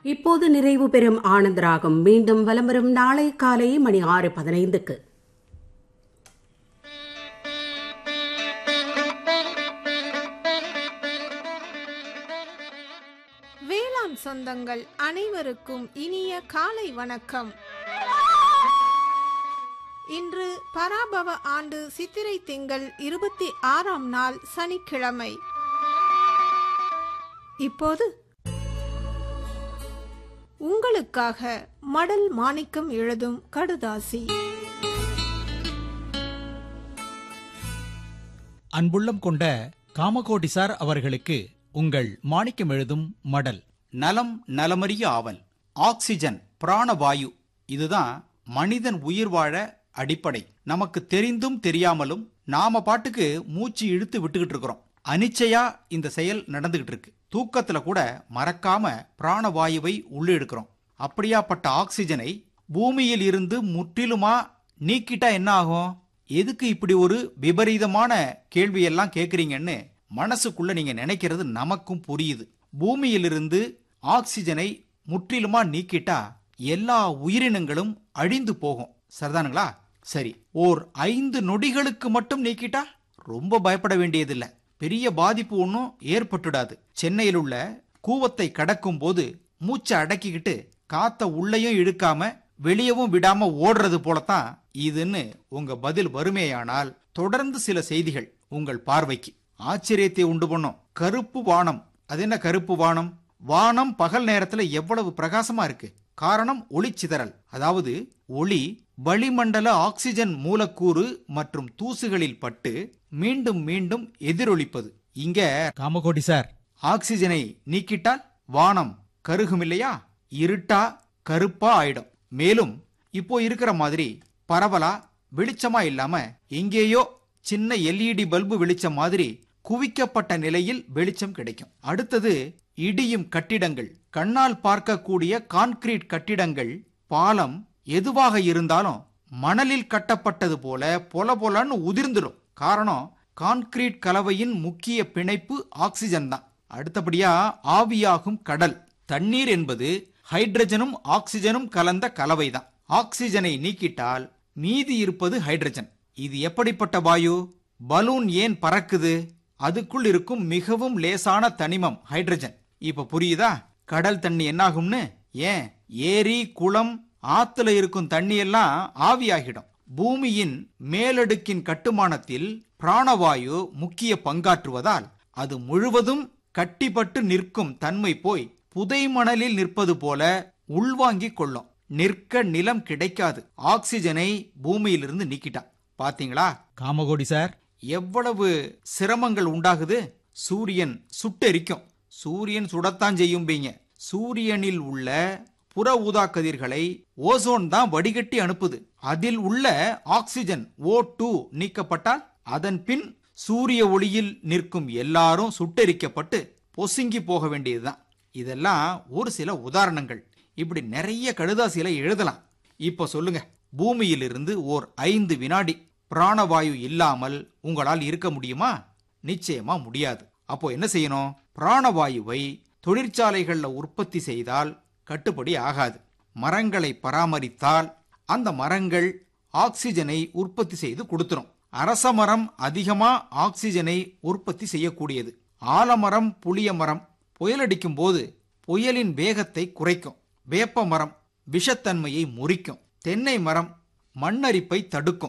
இப்போது நிறைவு பெறும் ஆனந்தராகம் மீண்டும் வலம் வரும் நாளை காலை மணி ஆறு பதினைந்துக்கு வேளாண் சொந்தங்கள் அனைவருக்கும் இனிய காலை வணக்கம் இன்று பராபவ ஆண்டு சித்திரை திங்கள் இருபத்தி ஆறாம் நாள் சனிக்கிழமை இப்போது உங்களுக்காக மடல் மாணிக்கம் எழுதும் கடுதாசி அன்புள்ளம் கொண்ட காமகோடி சார் அவர்களுக்கு உங்கள் மாணிக்கம் எழுதும் மடல் நலம் நலமறிய ஆவல் ஆக்சிஜன் பிராணவாயு இதுதான் மனிதன் உயிர் வாழ அடிப்படை நமக்கு தெரிந்தும் தெரியாமலும் நாம பாட்டுக்கு மூச்சு இழுத்து விட்டுக்கிட்டு இருக்கிறோம் அனிச்சையா இந்த செயல் நடந்துகிட்டு இருக்கு தூக்கத்துல கூட மறக்காம பிராணவாயுவை உள்ளிழுக்கிறோம் அப்படியாப்பட்ட ஆக்சிஜனை பூமியில் இருந்து முற்றிலுமா நீக்கிட்டா என்ன ஆகும் எதுக்கு இப்படி ஒரு விபரீதமான கேள்வியெல்லாம் கேக்குறீங்கன்னு மனசுக்குள்ள நீங்க நினைக்கிறது நமக்கும் புரியுது பூமியிலிருந்து ஆக்சிஜனை முற்றிலுமா நீக்கிட்டா எல்லா உயிரினங்களும் அழிந்து போகும் சரிதானுங்களா சரி ஓர் ஐந்து நொடிகளுக்கு மட்டும் நீக்கிட்டா ரொம்ப பயப்பட வேண்டியதில்லை பெரிய பாதிப்பு ஒன்றும் ஏற்பட்டுடாது சென்னையில் உள்ள கூவத்தை கடக்கும் போது மூச்சை அடக்கிக்கிட்டு காத்த உள்ளேயும் இழுக்காம வெளியவும் விடாம ஓடுறது போலத்தான் இதுன்னு உங்க பதில் வருமேயானால் தொடர்ந்து சில செய்திகள் உங்கள் பார்வைக்கு ஆச்சரியத்தை உண்டு பண்ணும் கருப்பு வானம் அது என்ன கருப்பு வானம் வானம் பகல் நேரத்துல எவ்வளவு பிரகாசமா இருக்கு காரணம் ஒளிச்சிதறல் அதாவது ஒளி வளிமண்டல ஆக்சிஜன் மூலக்கூறு மற்றும் தூசுகளில் பட்டு மீண்டும் மீண்டும் எதிரொலிப்பது இங்க காமகோடி சார் ஆக்சிஜனை நீக்கிட்டால் வானம் கருகும் இல்லையா இருட்டா கருப்பா ஆயிடும் மேலும் இப்போ இருக்கிற மாதிரி பரவலா வெளிச்சமா இல்லாம எங்கேயோ சின்ன எல்இடி பல்பு வெளிச்சம் மாதிரி குவிக்கப்பட்ட நிலையில் வெளிச்சம் கிடைக்கும் அடுத்தது இடியும் கட்டிடங்கள் கண்ணால் பார்க்கக்கூடிய கான்கிரீட் கட்டிடங்கள் பாலம் எதுவாக இருந்தாலும் மணலில் கட்டப்பட்டது போல பொல பொலன்னு உதிர்ந்துடும் காரணம் கான்கிரீட் கலவையின் முக்கிய பிணைப்பு ஆக்சிஜன் தான் அடுத்தபடியா ஆவியாகும் கடல் தண்ணீர் என்பது ஹைட்ரஜனும் ஆக்சிஜனும் கலந்த கலவைதான் ஆக்சிஜனை நீக்கிட்டால் மீதி இருப்பது ஹைட்ரஜன் இது எப்படிப்பட்ட வாயு பலூன் ஏன் பறக்குது அதுக்குள் இருக்கும் மிகவும் லேசான தனிமம் ஹைட்ரஜன் இப்ப புரியுதா கடல் தண்ணி என்னாகும்னு ஏன் ஏரி குளம் ஆத்துல இருக்கும் தண்ணி எல்லாம் ஆவியாகிடும் பூமியின் மேலடுக்கின் கட்டுமானத்தில் பிராணவாயு முக்கிய பங்காற்றுவதால் அது முழுவதும் கட்டிப்பட்டு நிற்கும் தன்மை போய் புதை மணலில் நிற்பது போல உள்வாங்கிக் கொள்ளும் நிற்க நிலம் கிடைக்காது ஆக்சிஜனை பூமியிலிருந்து நீக்கிட்டான் பாத்தீங்களா காமகோடி சார் எவ்வளவு சிரமங்கள் உண்டாகுது சூரியன் சுட்டெரிக்கும் சூரியன் சுடத்தான் செய்யும் பீங்க சூரியனில் உள்ள புற ஊதா கதிர்களை ஓசோன் தான் வடிகட்டி அனுப்புது அதில் உள்ள ஆக்சிஜன் ஓ டூ நீக்கப்பட்டால் அதன் பின் சூரிய ஒளியில் நிற்கும் எல்லாரும் சுட்டெரிக்கப்பட்டு பொசுங்கி போக வேண்டியதுதான் இதெல்லாம் ஒரு சில உதாரணங்கள் இப்படி நிறைய கடுதாசிகளை எழுதலாம் இப்ப சொல்லுங்க பூமியிலிருந்து ஓர் ஐந்து வினாடி பிராணவாயு இல்லாமல் உங்களால் இருக்க முடியுமா நிச்சயமா முடியாது அப்போ என்ன செய்யணும் பிராணவாயுவை தொழிற்சாலைகள்ல உற்பத்தி செய்தால் கட்டுப்படி ஆகாது மரங்களை பராமரித்தால் அந்த மரங்கள் ஆக்சிஜனை உற்பத்தி செய்து கொடுத்துரும் அரச மரம் அதிகமா ஆக்சிஜனை உற்பத்தி செய்யக்கூடியது ஆலமரம் புளிய மரம் புயலடிக்கும் போது புயலின் வேகத்தை குறைக்கும் வேப்ப மரம் விஷத்தன்மையை முறிக்கும் தென்னை மரம் மண்ணரிப்பை தடுக்கும்